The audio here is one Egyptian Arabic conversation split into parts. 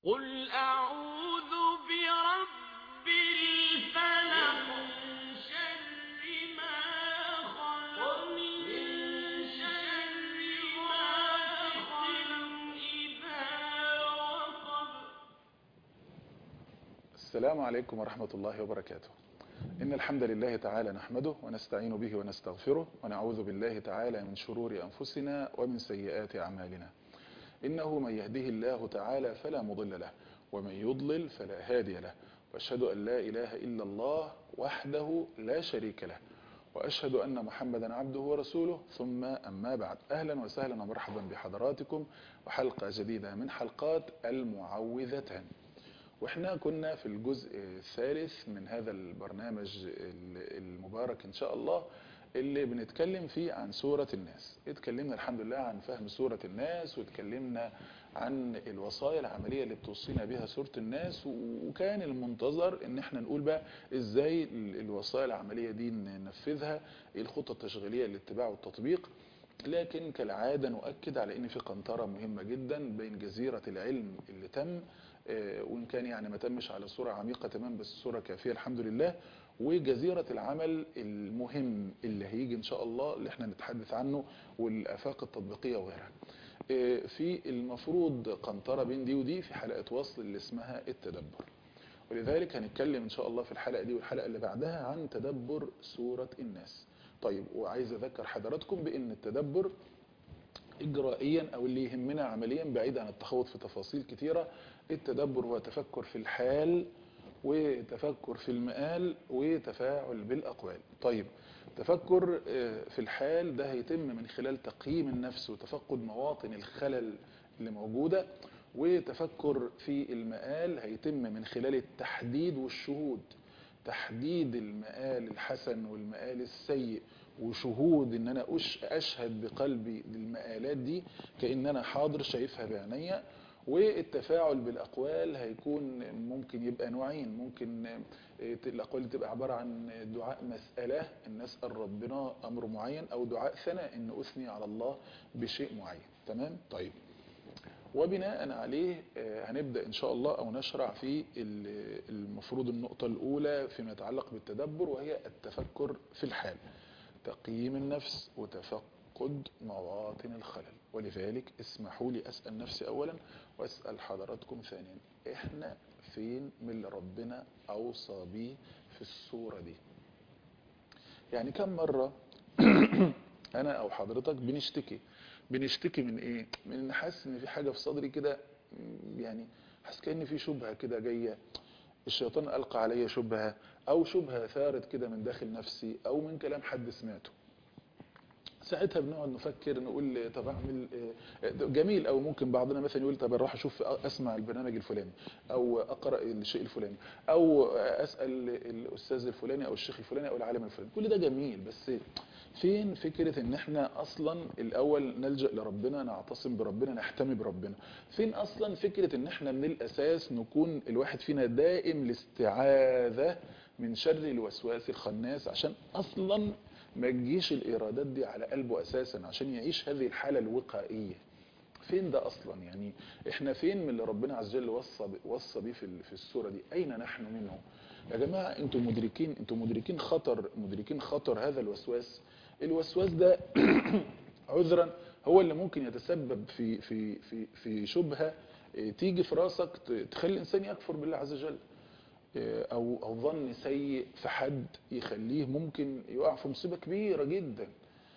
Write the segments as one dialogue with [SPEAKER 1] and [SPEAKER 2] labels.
[SPEAKER 1] قل أعوذ برب الفلق من شر ما خلق من شر غاسق إذا وقب
[SPEAKER 2] السلام عليكم ورحمة الله وبركاته إن الحمد لله تعالى نحمده ونستعين به ونستغفره ونعوذ بالله تعالى من شرور أنفسنا ومن سيئات أعمالنا إنه من يهده الله تعالى فلا مضل له ومن يضلل فلا هادي له وأشهد أن لا إله إلا الله وحده لا شريك له وأشهد أن محمدا عبده ورسوله ثم أما بعد أهلا وسهلا ومرحبا بحضراتكم وحلقة جديدة من حلقات المعوذتان واحنا كنا في الجزء الثالث من هذا البرنامج المبارك ان شاء الله اللي بنتكلم فيه عن سورة الناس اتكلمنا الحمد لله عن فهم سورة الناس واتكلمنا عن الوصايا العملية اللي بتوصينا بها سورة الناس وكان المنتظر ان احنا نقول بقى ازاي الوصايا العملية دي ننفذها ايه الخطة التشغيلية للاتباع والتطبيق لكن كالعادة نؤكد على ان في قنطرة مهمة جدا بين جزيرة العلم اللي تم وإن كان يعني ما تمش على صورة عميقة تمام بس صورة كافية الحمد لله وجزيرة العمل المهم اللي هيجي إن شاء الله اللي احنا نتحدث عنه والآفاق التطبيقية وغيرها في المفروض قنطرة بين دي ودي في حلقة وصل اللي اسمها التدبر ولذلك هنتكلم إن شاء الله في الحلقة دي والحلقة اللي بعدها عن تدبر سورة الناس طيب وعايز أذكر حضراتكم بأن التدبر إجرائيا أو اللي يهمنا عمليا بعيد عن التخوض في تفاصيل كثيرة التدبر هو تفكر في الحال وتفكر في المآل وتفاعل بالأقوال طيب تفكر في الحال ده هيتم من خلال تقييم النفس وتفقد مواطن الخلل اللي موجودة وتفكر في المآل هيتم من خلال التحديد والشهود تحديد المآل الحسن والمآل السيء وشهود ان انا اشهد بقلبي للمآلات دي كأن انا حاضر شايفها بعينيا والتفاعل بالاقوال هيكون ممكن يبقى نوعين ممكن الاقوال تبقى عبارة عن دعاء مسألة ان نسأل ربنا امر معين او دعاء ثناء ان اثني على الله بشيء معين تمام طيب وبناء عليه هنبدأ إن شاء الله أو نشرع في المفروض النقطة الأولى فيما يتعلق بالتدبر وهي التفكر في الحال تقييم النفس وتفقد مواطن الخلل ولذلك اسمحوا لي أسأل نفسي أولا وأسأل حضراتكم ثانيا إحنا فين من اللي ربنا أوصى به في الصورة دي يعني كم مرة أنا أو حضرتك بنشتكي بنشتكي من ايه من ان حاسس ان في حاجه في صدري كده يعني حاسس كان في شبهه كده جايه الشيطان القى عليا شبهه او شبهه ثارت كده من داخل نفسي او من كلام حد سمعته ساعتها بنقعد نفكر نقول طب اعمل جميل او ممكن بعضنا مثلا يقول طب اروح اشوف اسمع البرنامج الفلاني او اقرا الشيء الفلاني او اسال الاستاذ الفلاني او الشيخ الفلاني او العالم الفلاني كل ده جميل بس فين فكرة ان احنا اصلا الاول نلجأ لربنا نعتصم بربنا نحتمي بربنا فين اصلا فكرة ان احنا من الاساس نكون الواحد فينا دائم الاستعاذة من شر الوسواس الخناس عشان اصلا ما تجيش الايرادات دي على قلبه اساسا عشان يعيش هذه الحالة الوقائية فين ده اصلا يعني احنا فين من اللي ربنا عز وجل وصى وصى بيه في في السوره دي اين نحن منه يا جماعه انتم مدركين انتم مدركين خطر مدركين خطر هذا الوسواس الوسواس ده عذرا هو اللي ممكن يتسبب في في في في شبهه تيجي في راسك تخلي الانسان يكفر بالله عز وجل او او ظن سيء في حد يخليه ممكن يقع في مصيبه كبيره جدا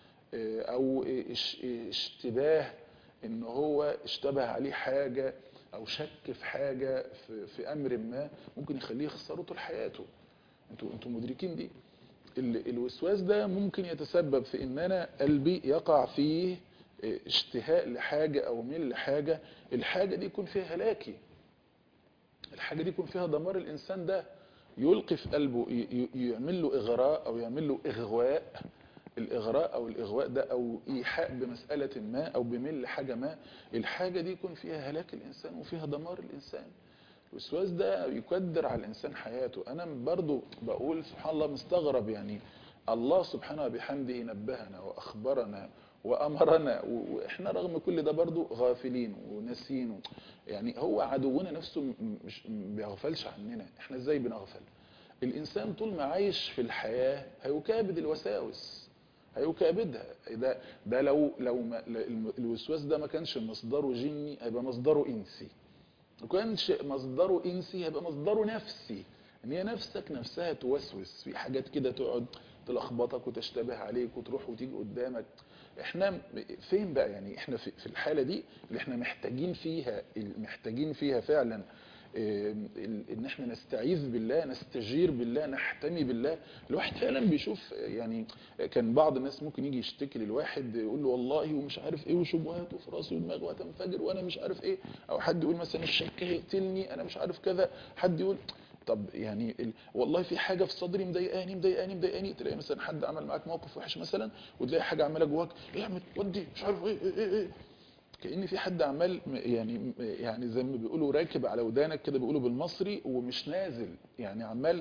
[SPEAKER 2] او اشتباه ان هو اشتبه عليه حاجة او شك في حاجة في, في امر ما ممكن يخليه يخسره طول حياته انتوا انتوا مدركين دي الوسواس ده ممكن يتسبب في ان انا قلبي يقع فيه اشتهاء لحاجة او ميل لحاجة الحاجة دي يكون فيها هلاكي الحاجة دي يكون فيها دمار الانسان ده يلقي في قلبه يعمل له اغراء او يعمل له اغواء الإغراء أو الإغواء ده أو إيحاء بمسألة ما أو بمل حاجة ما الحاجة دي يكون فيها هلاك الإنسان وفيها دمار الإنسان الوسواس ده يقدر على الإنسان حياته أنا برضو بقول سبحان الله مستغرب يعني الله سبحانه بحمده نبهنا وأخبرنا وامرنا و- واحنا رغم كل ده برضو غافلين وناسين و- يعني هو عدونا نفسه م- مش ما بيغفلش عننا احنا ازاي بنغفل الانسان طول ما عايش في الحياه هيكابد الوساوس هيكابدها ده ده لو لو ما الم- الوسواس ده ما كانش مصدره جني هيبقى مصدره انسي لو كانش مصدره انسي هيبقى مصدره نفسي ان هي نفسك نفسها توسوس في حاجات كده تقعد تلخبطك وتشتبه عليك وتروح وتيجي قدامك احنا م- فين بقى يعني احنا في في الحاله دي اللي احنا محتاجين فيها محتاجين فيها فعلا آه، ال- ان احنا نستعيذ بالله نستجير بالله نحتمي بالله الواحد فعلا بيشوف آه، يعني كان بعض الناس ممكن يجي يشتكي للواحد يقول له والله ومش عارف ايه وشبهات وفي راسي ودماغي وهتنفجر وانا مش عارف ايه او حد يقول مثلا الشك هيقتلني انا مش عارف كذا حد يقول طب يعني ال... والله في حاجه في صدري مضايقاني مضايقاني مضايقاني تلاقي مثلا حد عمل معاك موقف وحش مثلا وتلاقي حاجه عماله جواك اعمل ودي مش عارف ايه ايه ايه, إيه. كأن في حد عمال م- يعني م- يعني زي ما بيقولوا راكب على ودانك كده بيقولوا بالمصري ومش نازل يعني عمال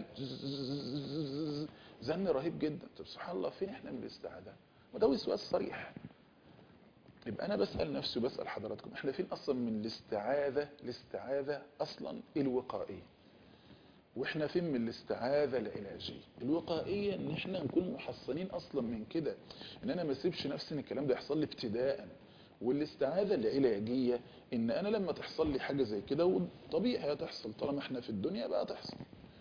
[SPEAKER 2] زز- زن رهيب جدا طب سبحان الله فين احنا من الاستعاذة وده وسواس صريح يبقى انا بسأل نفسي وبسأل حضراتكم احنا فين اصلا من الاستعاذة الاستعاذة اصلا الوقائية واحنا فين من الاستعاذة العلاجية الوقائية ان احنا نكون محصنين اصلا من كده ان انا ما اسيبش نفسي ان الكلام ده يحصل لي ابتداء والاستعاذة العلاجية ان انا لما تحصل لي حاجة زي كده وطبيعي هتحصل طالما احنا في الدنيا بقى تحصل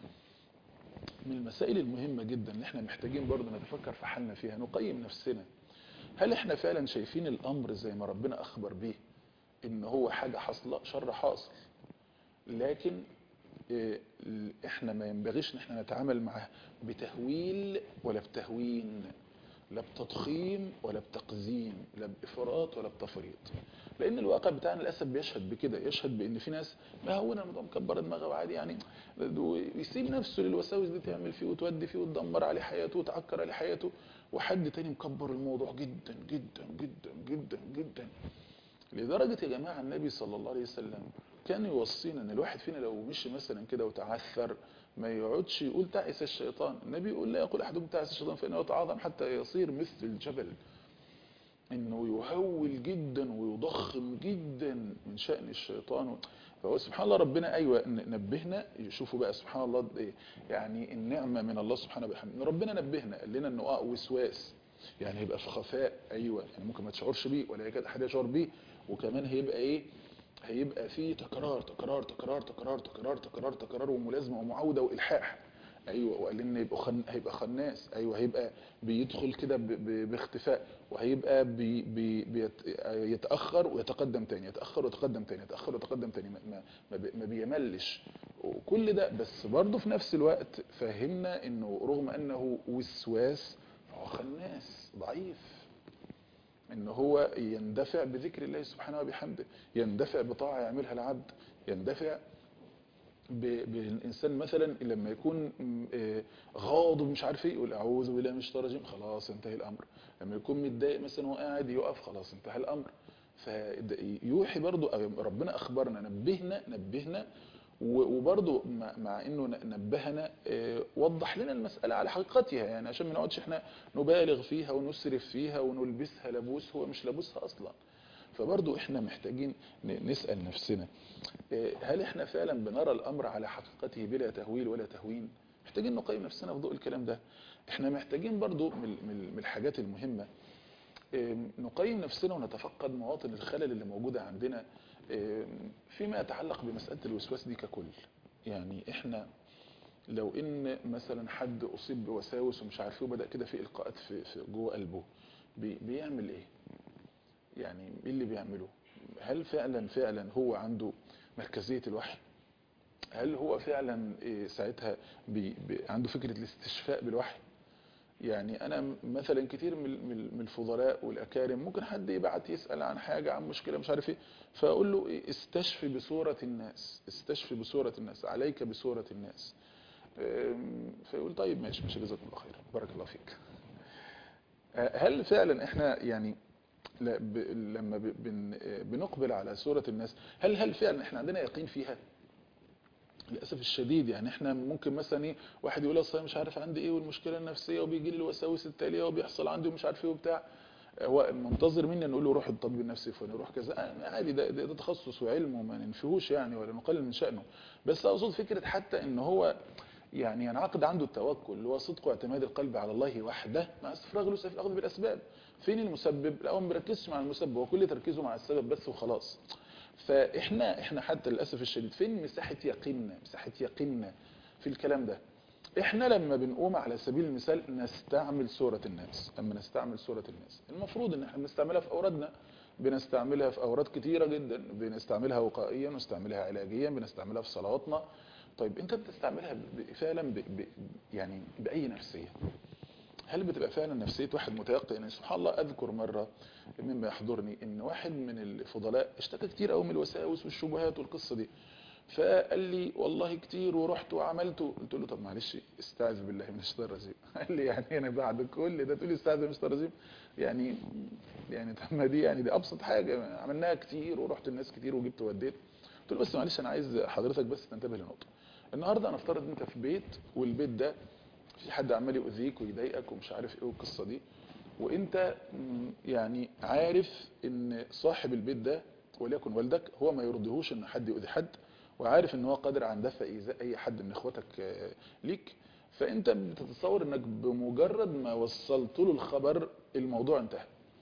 [SPEAKER 2] من المسائل المهمة جدا اللي احنا محتاجين برضه نتفكر في حالنا فيها نقيم نفسنا هل احنا فعلا شايفين الامر زي ما ربنا اخبر به ان هو حاجة حاصلة شر حاصل لكن إيه، احنا ما ينبغيش ان احنا نتعامل معاه بتهويل ولا بتهوين لا بتضخيم ولا بتقزيم لا بافراط ولا بتفريط لان الواقع بتاعنا للاسف بيشهد بكده يشهد بان في ناس مهونه الموضوع مكبر دماغه وعادي يعني ويسيب نفسه للوساوس دي تعمل فيه وتودي فيه وتدمر عليه حياته وتعكر عليه حياته وحد تاني مكبر الموضوع جدا جدا جدا جدا جدا لدرجة يا جماعة النبي صلى الله عليه وسلم كان يوصينا ان الواحد فينا لو مشي مثلا كده وتعثر ما يقعدش يقول تعس الشيطان النبي يقول لا يقول احدكم تعس الشيطان فانه يتعاظم حتى يصير مثل الجبل انه يهول جدا ويضخم جدا من شأن الشيطان فهو سبحان الله ربنا ايوه ن- نبهنا يشوفوا بقى سبحان الله إيه، يعني النعمه من الله سبحانه وبحمده ربنا نبهنا قال لنا انه اه وسواس يعني هيبقى في خفاء ايوه يعني ممكن ما تشعرش بيه ولا يكاد احد يشعر بيه وكمان هيبقى ايه هيبقى فيه تكرار تكرار تكرار تكرار تكرار تكرار تكرار وملازمه ومعاوده والحاح ايوه وقال لنا يبقى خن... هيبقى خناس ايوه هيبقى بيدخل كده ب... ب... باختفاء وهيبقى بي... بي... بيت... يتاخر ويتقدم تاني يتاخر ويتقدم تاني يتاخر ويتقدم تاني ما, ما... ما, بي... ما بيملش وكل ده بس برضه في نفس الوقت فهمنا انه رغم انه وسواس فهو خناس ضعيف ان هو يندفع بذكر الله سبحانه وبحمده يندفع بطاعة يعملها العبد يندفع ب- بالانسان مثلا لما يكون م- آه غاضب مش عارف ايه يقول اعوذ بالله من الشيطان الرجيم خلاص انتهى الامر لما يكون متضايق مثلا وقاعد يقف خلاص انتهى الامر فيوحي برضو أو ربنا اخبرنا نبهنا نبهنا و- وبرضو مع مع انه ن- نبهنا آه، وضح لنا المسألة على حقيقتها يعني عشان ما نقعدش احنا نبالغ فيها ونسرف فيها ونلبسها لبوس هو مش لابوسها اصلا فبرضو احنا محتاجين ن- نسأل نفسنا آه، هل احنا فعلا بنرى الامر على حقيقته بلا تهويل ولا تهوين محتاجين نقيم نفسنا في ضوء الكلام ده احنا محتاجين برضو من من- من الحاجات المهمة آم، نقيم نفسنا ونتفقد مواطن الخلل اللي موجودة عندنا آم، فيما يتعلق بمسألة الوسواس دي ككل يعني احنا لو ان مثلا حد اصيب بوساوس ومش عارف ايه وبدا كده في القاءات في, في جوه قلبه بي بيعمل ايه يعني ايه اللي بيعمله هل فعلا فعلا هو عنده مركزية الوحي هل هو فعلا إيه ساعتها بي بي عنده فكرة الاستشفاء بالوحي يعني انا مثلا كتير من من من الفضلاء والاكارم ممكن حد يبعت يسال عن حاجه عن مشكله مش عارف ايه فاقول له إيه استشفي بصوره الناس استشفي بصوره الناس عليك بصوره الناس أم، فيقول طيب ماشي ماشي جزاكم الله خير بارك الله فيك أه، هل فعلا احنا يعني لا ب... لما ب... بن... بنقبل على صورة الناس هل هل فعلا احنا عندنا يقين فيها للاسف الشديد يعني احنا ممكن مثلا ايه واحد يقول اصل أنا مش عارف عندي ايه والمشكله النفسيه وبيجي لي الوساوس التاليه وبيحصل عندي ومش عارف ايه وبتاع هو منتظر مني نقول له روح الطبيب النفسي فلان روح كذا عادي ده, ده, ده تخصص وعلم وما ننفيهوش يعني ولا نقلل من شأنه بس اقصد فكرة حتى ان هو يعني ينعقد عنده التوكل اللي هو صدق واعتماد القلب على الله وحده مع استفراغ الوسع في الاخذ بالاسباب فين المسبب لا هو ما بيركزش مع المسبب هو كل تركيزه مع السبب بس وخلاص فاحنا احنا حتى للاسف الشديد فين مساحه يقيننا مساحه يقيننا في الكلام ده احنا لما بنقوم على سبيل المثال نستعمل سورة الناس اما نستعمل سورة الناس المفروض ان احنا بنستعملها في اورادنا بنستعملها في اوراد كتيرة جدا بنستعملها وقائيا ونستعملها علاجيا بنستعملها في صلواتنا طيب انت بتستعملها ب- فعلا ب... ب... يعني باي نفسية هل بتبقى فعلا نفسية واحد متيقن يعني سبحان الله اذكر مرة مما يحضرني ان واحد من الفضلاء اشتكى كتير قوي من الوساوس والشبهات والقصة دي فقال لي والله كتير ورحت وعملت قلت له طب معلش استعذ بالله من الشيطان الرجيم قال لي يعني انا بعد كل ده تقول لي استعذ من الشيطان الرجيم يعني يعني طب ما دي يعني دي ابسط حاجه عملناها كتير ورحت الناس كتير وجبت وديت قلت له بس معلش انا عايز حضرتك بس تنتبه لنقطه النهارده انا افترض انت في بيت والبيت ده في حد عمال يؤذيك ويضايقك ومش عارف ايه والقصه دي وانت م، يعني عارف ان صاحب البيت ده وليكن والدك هو ما يرضيهوش ان حد يؤذي حد وعارف ان هو قادر على دفع ايذاء اي حد من اخواتك آه، ليك فانت بتتصور انك بمجرد ما وصلت له الخبر الموضوع انتهى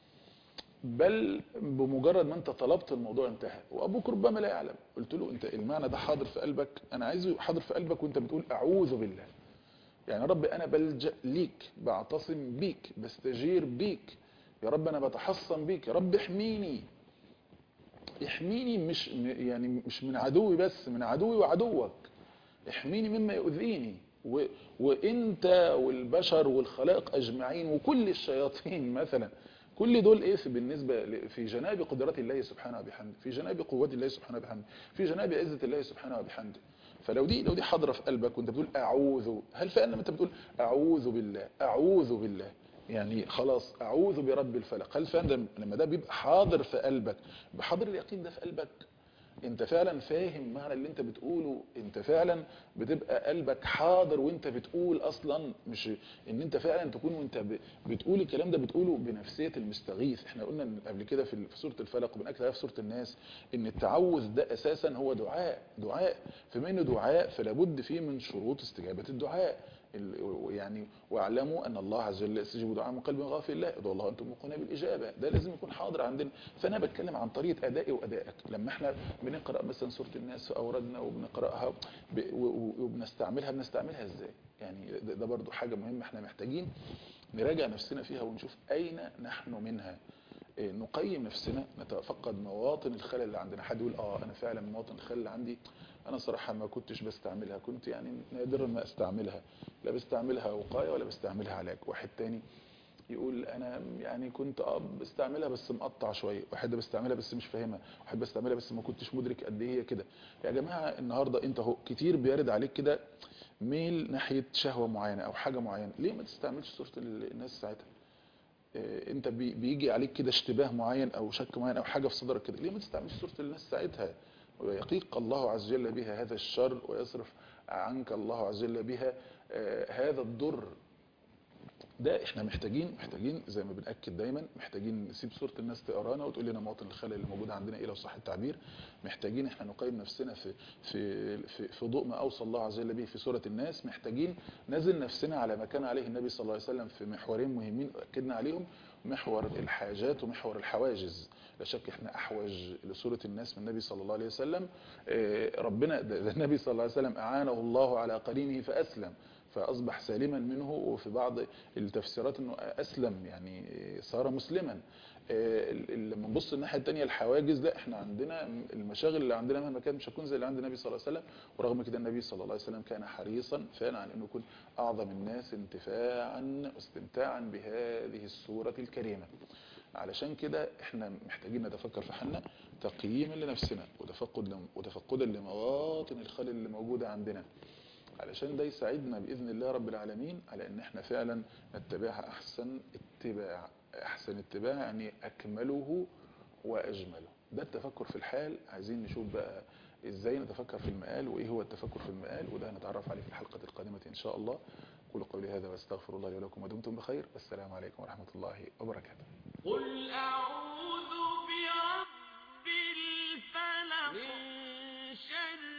[SPEAKER 2] بل بمجرد ما انت طلبت الموضوع انتهى وابوك ربما لا يعلم قلت له انت المعنى ده حاضر في قلبك انا عايزه حاضر في قلبك وانت بتقول اعوذ بالله يعني يا رب انا بلجأ ليك بعتصم بيك بستجير بيك يا رب انا بتحصن بيك يا رب احميني احميني مش يعني مش من عدوي بس من عدوي وعدوك احميني مما يؤذيني و... وانت والبشر والخلائق اجمعين وكل الشياطين مثلا كل دول ايه في بالنسبه ل- في جناب قدرات الله سبحانه وبحمده في جناب قوه الله سبحانه وبحمده في جناب عزه الله سبحانه وبحمده فلو دي لو دي حاضره في قلبك وانت بتقول اعوذ هل فعلا انت بتقول اعوذ بالله اعوذ بالله يعني خلاص اعوذ برب الفلق هل فعلا لما ده بيبقى حاضر في قلبك بحاضر اليقين ده في قلبك انت فعلا فاهم معنى اللي انت بتقوله انت فعلا بتبقى قلبك حاضر وانت بتقول اصلا مش ان انت فعلا تكون وانت ب- بتقول الكلام ده بتقوله بنفسية المستغيث احنا قلنا إن قبل كده في في سورة الفلق وبنأكد عليها في سورة الناس ان التعوذ ده اساسا هو دعاء دعاء فما انه دعاء فلا بد فيه من شروط استجابة الدعاء ال- يعني واعلموا ان الله عز وجل يستجيب دعاء من قلب غافل الله ادعوا الله انتم موقنون بالاجابه ده لازم يكون حاضر عندنا فانا بتكلم عن طريقه ادائي وادائك لما احنا بنقرا مثلا سوره الناس في اوردنا وبنقراها ب- و- و- وبنستعملها بنستعملها ازاي يعني ده, ده برضو حاجه مهمه احنا محتاجين نراجع نفسنا فيها ونشوف اين نحن منها إيه، نقيم نفسنا نتفقد مواطن الخلل اللي عندنا حد يقول اه انا فعلا مواطن الخلل اللي عندي انا صراحه ما كنتش بستعملها كنت يعني نادرا ما استعملها لا بستعملها وقايه ولا بستعملها علاج واحد تاني يقول انا يعني كنت اه بستعملها بس مقطع شويه واحد بستعملها بس مش فاهمها واحد بستعملها بس ما كنتش مدرك قد ايه هي كده يا جماعه النهارده انت اهو كتير بيرد عليك كده ميل ناحيه شهوه معينه او حاجه معينه ليه ما تستعملش صوره الناس ساعتها آه، انت بي- بيجي عليك كده اشتباه معين او شك معين او حاجه في صدرك كده ليه ما تستعملش صوره الناس ساعتها ويقيق الله عز وجل بها هذا الشر ويصرف عنك الله عز وجل بها آه، هذا الضر ده احنا محتاجين محتاجين زي ما بنأكد دايما محتاجين نسيب صورة الناس تقرانا وتقول لنا مواطن الخلل اللي موجود عندنا ايه لو صح التعبير محتاجين احنا نقيم نفسنا في في في, في ضوء ما اوصى الله عز وجل به في سورة الناس محتاجين نزل نفسنا على ما كان عليه النبي صلى الله عليه وسلم في محورين مهمين اكدنا عليهم محور الحاجات ومحور الحواجز لا شك احنا احوج لسورة الناس من النبي صلى الله عليه وسلم آه، ربنا ده ده النبي صلى الله عليه وسلم اعانه الله على قرينه فاسلم فاصبح سالما منه وفي بعض التفسيرات انه اسلم يعني صار مسلما آه، ال- لما نبص الناحيه الثانيه الحواجز لا احنا عندنا المشاغل اللي عندنا مهما كانت مش هتكون زي اللي عند النبي صلى الله عليه وسلم ورغم كده النبي صلى الله عليه وسلم كان حريصا فعلا على انه يكون اعظم الناس انتفاعا واستمتاعا بهذه السوره الكريمه علشان كده احنا محتاجين نتفكر في حالنا تقييما لنفسنا وتفقد وتفقدا لمواطن الخلل اللي موجوده عندنا علشان ده يساعدنا باذن الله رب العالمين على ان احنا فعلا نتبعها احسن اتباع احسن اتباع يعني اكمله واجمله ده التفكر في الحال عايزين نشوف بقى ازاي نتفكر في المقال وايه هو التفكر في المقال وده هنتعرف عليه في الحلقه القادمه ان شاء الله قولوا قولي هذا واستغفر الله لي ولكم ودمتم بخير والسلام عليكم ورحمه الله وبركاته
[SPEAKER 1] قل أعوذ برب الفلق من شر